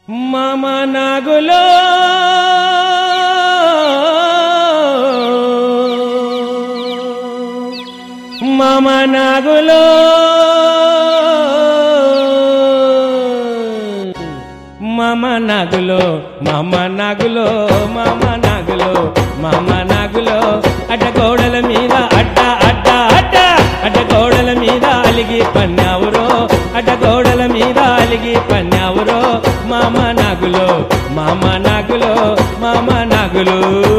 మామ నాగులో మామ నాగులో మామ నాగులో మామ నాగులో మామ నాగులో మామ నాగులో అడ్డ గోడల మీద అడ్డ అడ్డ అడ్డ అడ్డ గోడల మీద అలిగి పన్నావురో అడ్డ గోడల మీద అలిగి పన్నావురో మామ నాగులో మామ నాగులో మామ నాగులో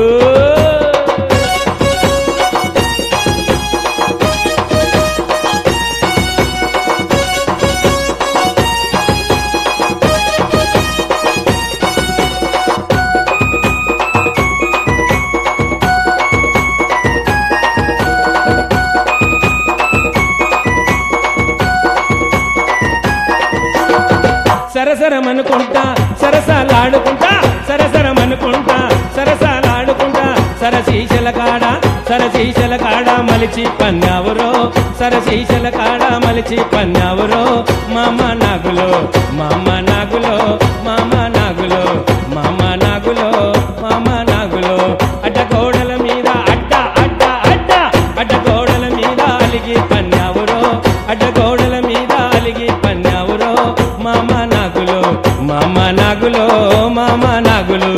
సరసరమనుకుంటా సరసాలాడుకుంటా సరసరమనుకుంటా సరసాలాడుకుంటా సరశీశల కాడ సరశీశల కాడ మలిచి పన్నావురో సరశీశల కాడ మలిచి పన్నావురో మామ నాగులో మామ నాగులో మామ నాగులో మామ నాగులో మామ నాగులో అడ్డ గోడల మీద అడ్డ అడ్డ అడ్డ అడ్డ గోడల మీద అలిగి పన్నావురో అడ్డ గోడల మీద అలిగి పన్నావురో మామ నాగులో మామ నాగులో మామ నాగులు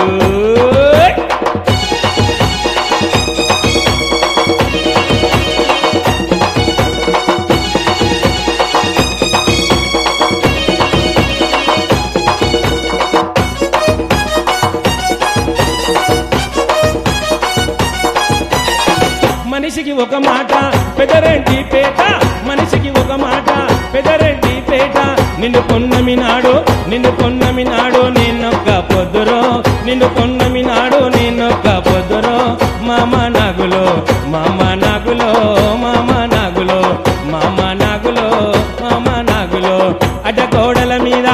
మనిషికి ఒక మాట పెదరెడ్డి పేట మనిషికి ఒక మాట పెదరెడ్డి పేట నిన్ను పొన్నమి నాడు నిన్ను పొన్నమి నాడు నేనొక్క పొద్దురో నిన్ను పొన్నమి నాడు నేనొక్క పొద్దురో మామ నాగులో మామ నాగులో మామ నాగులో మామ నాగులో మామ నాగులో అడ్డ గోడల మీద